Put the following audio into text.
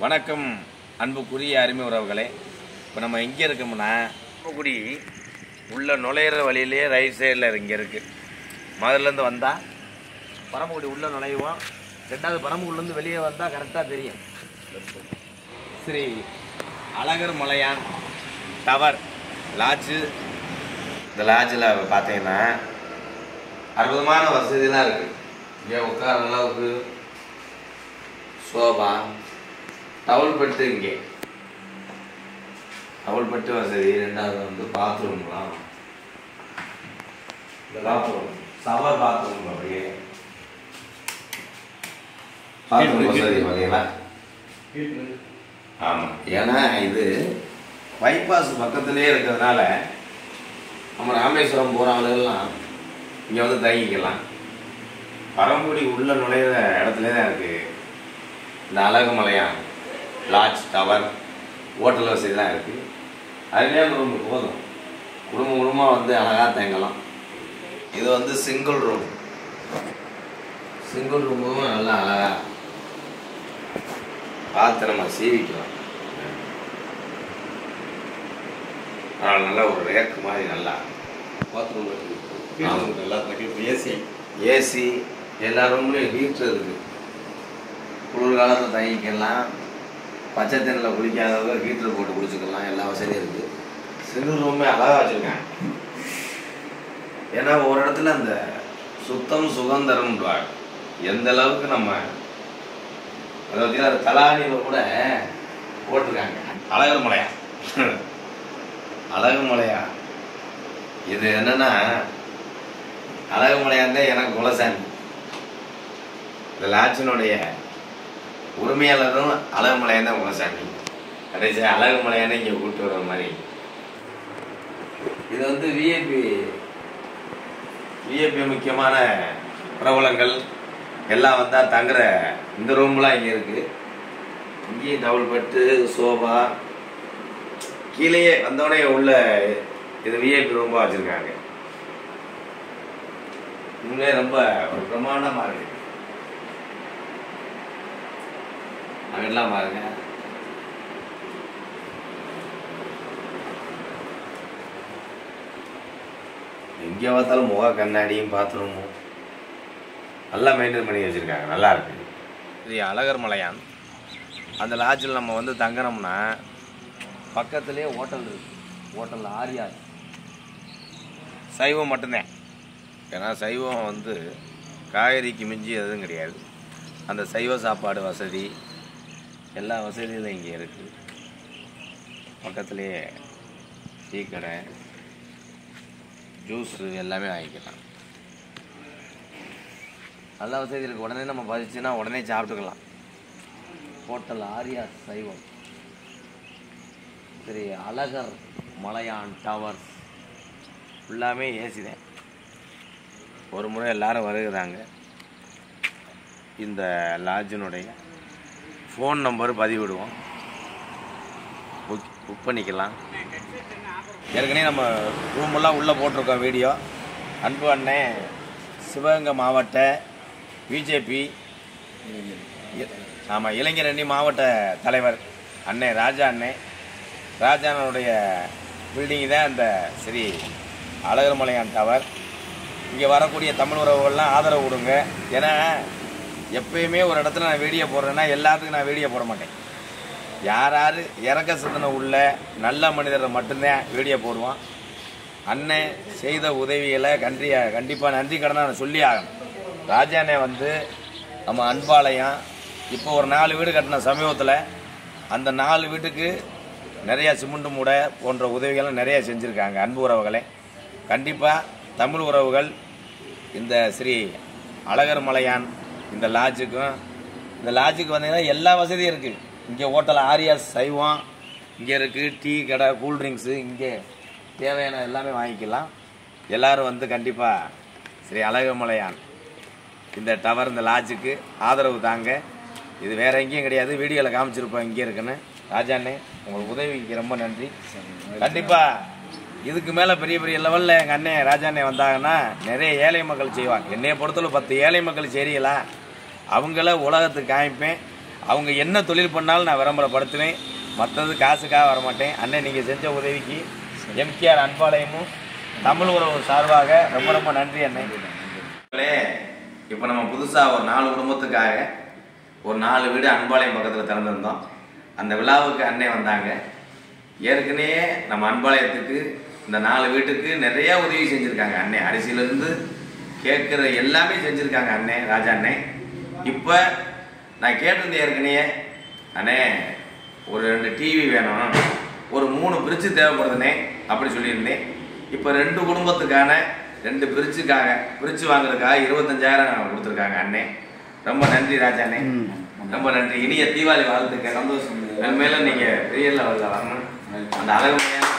வணக்கம் அன்புக்குரிய அருமை உறவுகளே இப்போ நம்ம எங்கே இருக்கோம்னா பரமக்குடி உள்ள நுழையிற வழியிலேயே ரைட் சைடில் இங்கே இருக்குது மதுரிலேருந்து வந்தால் பரமக்குடி உள்ள நுழைவோம் ரெண்டாவது பரமக்குடிலேருந்து வெளியே வந்தால் கரெக்டாக தெரியும் ஸ்ரீ அழகர் மலையான் டவர் லாட்ஜு இந்த லாட்ஜில் பார்த்தீங்கன்னா அற்புதமான வசதிலாம் இருக்குது இங்கே உட்கார அளவுக்கு சோபா டவுல் பெட்டு இங்கே டவுல் பெட்டு வசதி ரெண்டாவது வந்து பாத்ரூம்லாம் இந்த பாத்ரூம் சவர் பாத்ரூம் அப்படியே பாத்ரூம் வசதி பார்த்தீங்களா ஆமாம் ஏன்னா இது பைபாஸ் பக்கத்துலேயே இருக்கிறதுனால நம்ம ராமேஸ்வரம் போகிறவங்களெல்லாம் இங்கே வந்து தங்கிக்கலாம் பரம்புடி உள்ள நுழையிற இடத்துல தான் இருக்குது இந்த அழகுமலையான் லாட்ஜ் டவர் ஹோட்டல் வசதிலாம் இருக்குது அதுலேயே ரூம் போதும் குடும்ப குடும்பமாக வந்து அழகாக தங்கலாம் இது வந்து சிங்கிள் ரூம் சிங்கிள் ரூமும் நல்லா அழகாக பார்த்து நம்ம சீவிக்கலாம் ஆனால் நல்லா ஒரு ரேக்கு மாதிரி நல்லா பாத்ரூம் ஆமா. எல்லாத்துக்கும் ஏசி ஏசி எல்லா ரூம்லேயும் ஹீட்ரு இருக்குது குளிர் காலத்தில் தங்கிக்கலாம் பச்சை தண்ணியில் குளிக்காதவங்க ஹீட்ரு போட்டு குளிச்சுக்கலாம் எல்லா வசதியும் இருக்குது சிங்கிள் ரூமே அழகாக வச்சுருக்கேன் ஏன்னா ஒரு இடத்துல அந்த சுத்தம் சுதந்திரம்ன்றாங்க எந்த அளவுக்கு நம்ம அதை பார்த்தீங்கன்னா தலானியில் கூட போட்டிருக்காங்க அழகர் மலையா அழகு மலையா இது என்னன்னா அழகு மலையாந்தே எனக்கு குலசாமி இந்த லாட்சினுடைய உரிமையாளரும் அழகு மலையான் தான் குலசாமி கடைசி அழகு மலையானே இங்கே கூப்பிட்டு வர மாதிரி இது வந்து விஐபி விஐபி முக்கியமான பிரபலங்கள் எல்லாம் வந்தால் தங்குற இந்த ரூம்லாம் இங்கே இருக்குது இங்கேயும் டபுள் பெட்டு சோஃபா கீழேயே வந்தோடனே உள்ள இது விஐபி ரூமாக வச்சுருக்காங்க உண்மையே ரொம்ப ஒரு பிரமாண்டமாக இருக்கு அங்கெல்லாம் பாருங்க எங்கே பார்த்தாலும் முக கண்ணாடியும் பாத்ரூமும் நல்லா மெயின்டைன் பண்ணி வச்சுருக்காங்க நல்லா இருக்கு இது அழகர் மலையான் அந்த லாட்ஜில் நம்ம வந்து தங்கினோம்னா பக்கத்துலேயே ஹோட்டல் இருக்கு ஹோட்டல் ஆரியா சைவம் மட்டும்தான் ஏன்னா சைவம் வந்து காய்கறிக்கு மிஞ்சி எதுவும் கிடையாது அந்த சைவ சாப்பாடு வசதி எல்லா வசதியும் இங்கே இருக்குது பக்கத்துலேயே டீ கடை ஜூஸு எல்லாமே வாங்கிக்கலாம் நல்ல வசதி இருக்குது உடனே நம்ம பதிச்சுன்னா உடனே சாப்பிட்டுக்கலாம் ஹோட்டல் ஆரியா சைவம் சரி அழகர் மலையான் டவர்ஸ் ஃபுல்லாமே ஏசி தான் ஒரு முறை எல்லாரும் வருகிறாங்க இந்த லாட்ஜினுடைய ஃபோன் நம்பர் பதிவிடுவோம் புக் புக் பண்ணிக்கலாம் ஏற்கனவே நம்ம ரூமெல்லாம் உள்ளே போட்டிருக்கோம் வீடியோ அன்பு அண்ணன் சிவகங்கை மாவட்ட பிஜேபி ஆமாம் இளைஞரணி மாவட்ட தலைவர் அண்ணே ராஜா அண்ணே ராஜானுடைய பில்டிங் தான் இந்த ஸ்ரீ அழகர்மலையான் டவர் இங்கே வரக்கூடிய தமிழ் உறவுகள்லாம் ஆதரவு கொடுங்க ஏன்னா எப்பயுமே ஒரு இடத்துல நான் வீடியோ போடுறேன்னா எல்லாத்துக்கும் நான் வீடியோ போட மாட்டேன் யார் யார் இறக்க சிந்தனை உள்ள நல்ல மனிதரை மட்டும்தான் வீடியோ போடுவான் அண்ணன் செய்த உதவிகளை கன்றி கண்டிப்பாக நன்றி கடனை நான் சொல்லி ஆகணும் ராஜாண்ணே வந்து நம்ம அன்பாலயம் இப்போ ஒரு நாலு வீடு கட்டின சமீபத்தில் அந்த நாலு வீட்டுக்கு நிறையா சிமெண்ட் மூடை போன்ற உதவிகளும் நிறைய செஞ்சுருக்காங்க அன்பு உறவுகளே கண்டிப்பாக தமிழ் உறவுகள் இந்த ஸ்ரீ அழகர் மலையான் இந்த லாட்ஜுக்கும் இந்த லாட்ஜுக்கு வந்தீங்கன்னா எல்லா வசதியும் இருக்குது இங்கே ஹோட்டல் ஆரியாஸ் சைவம் இங்கே இருக்குது டீ கடை கூல் ட்ரிங்க்ஸு இங்கே தேவையான எல்லாமே வாங்கிக்கலாம் எல்லாரும் வந்து கண்டிப்பாக ஸ்ரீ அழகர் மலையான் இந்த டவர் இந்த லாட்ஜுக்கு ஆதரவு தாங்க இது வேற எங்கேயும் கிடையாது வீடியோவில் காமிச்சிருப்போம் இங்கே இருக்குன்னு ராஜாண்ணே உங்களுக்கு உதவிக்கு ரொம்ப நன்றி கண்டிப்பாக இதுக்கு மேலே பெரிய பெரிய லெவலில் எங்கள் அண்ணன் ராஜாண்ணே வந்தாங்கன்னா நிறைய ஏழை மக்கள் செய்வாங்க என்னைய பொறுத்தளவு பத்து ஏழை மக்கள் செய்யலாம் அவங்கள உலகத்துக்கு காமிப்பேன் அவங்க என்ன தொழில் பண்ணாலும் நான் விளம்பரப்படுத்துவேன் மற்றது காசுக்காக வரமாட்டேன் அண்ணன் நீங்கள் செஞ்ச உதவிக்கு எம்கேஆர் அன்பாலயமும் தமிழ் உறவு சார்பாக ரொம்ப ரொம்ப நன்றி அண்ணன் இப்போ நம்ம புதுசாக ஒரு நாலு குடும்பத்துக்காக ஒரு நாலு வீடு அன்பாலயம் பக்கத்தில் திறந்திருந்தோம் அந்த விழாவுக்கு அண்ணன் வந்தாங்க ஏற்கனவே நம்ம அன்பாலயத்துக்கு இந்த நாலு வீட்டுக்கு நிறைய உதவி செஞ்சுருக்காங்க அண்ணன் அரிசியிலேருந்து கேட்குற எல்லாமே செஞ்சுருக்காங்க அண்ணன் ராஜா அண்ணன் இப்போ நான் கேட்டிருந்தேன் ஏற்கனவே அண்ணே ஒரு ரெண்டு டிவி வேணும் ஒரு மூணு பிரிட்ஜு தேவைப்படுதுண்ணே அப்படி சொல்லியிருந்தேன் இப்போ ரெண்டு குடும்பத்துக்கான ரெண்டு பிரிட்ஜுக்காக பிரிட்ஜு வாங்குறதுக்காக இருபத்தஞ்சாயிரம் கொடுத்துருக்காங்க அண்ணே ரொம்ப நன்றி ராஜா அண்ணே ரொம்ப நன்றி இனிய தீபாவளி வாழ்த்துக்கள் சந்தோஷம் மேலும் நீங்கள் பெரிய லெவலில் வரணும் அந்த அழகு